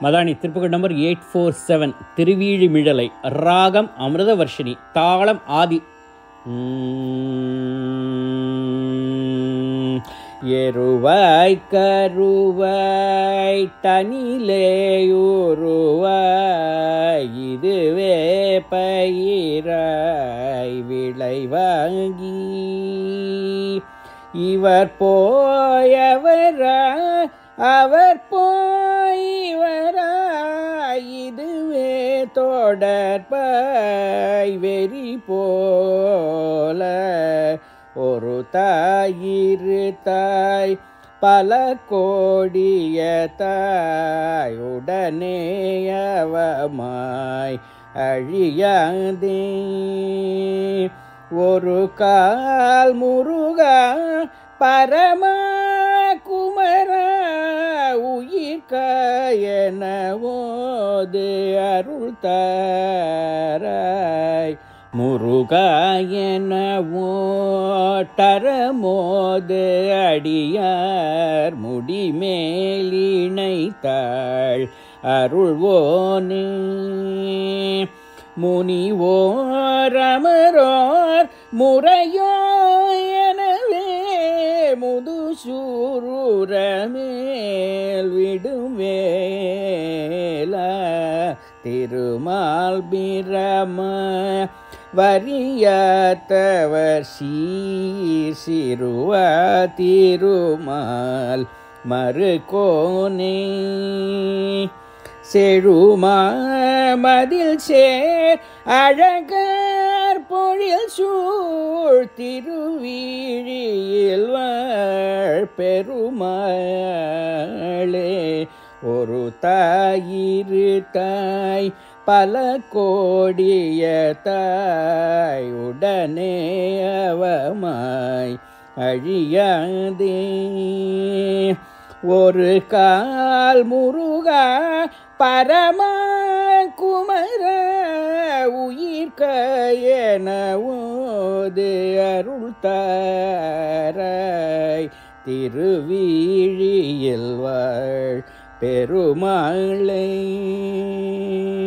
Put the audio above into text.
Madani Thiruppugazh number eight four seven Thiruveezhimizhalai ராகம் அமிர்தவர்ஷினி தாளம் ஆதி உம், எருவாய் கருவாய் தனிலேயுருவாய் இதுவே பயிராய் விளைவாங்கி இவர் போயவரா அவர் போய்வரா இதுவே தொடர்பாய் வெறி போல ஒரு தாயிரு தாய் பல கோடிய தாய் உடனே அவமாய் அழியாதே ஒரு கால் முருகா பரம குமர உயிர்காயனவோது அருள் தாராய் முருகாயனவோ தரமோது அடியார் முடிமேலிணைத்தாள் அருள்வோனே முனிவோரமரோர் முறையோ எனவே முதுசூரமேல் விடுவேல திருமால் பிரம வரியத்தவர் சீர் சிறுவ திருமால் மறுகோனே செழுமா மதில் சேர் அழகர் பொழில் சூழ் திருவீழியில் வாழ் பெருமாளே ஒரு தாயிரு தாய் பல கோடிய தாய் உடனே அவமாய் அழியாதே ஒரு கால் முருகா பரம குமர உயிர்கயனவோது அருள் தாராய் திருவீழியில் வாழ் பெருமாளை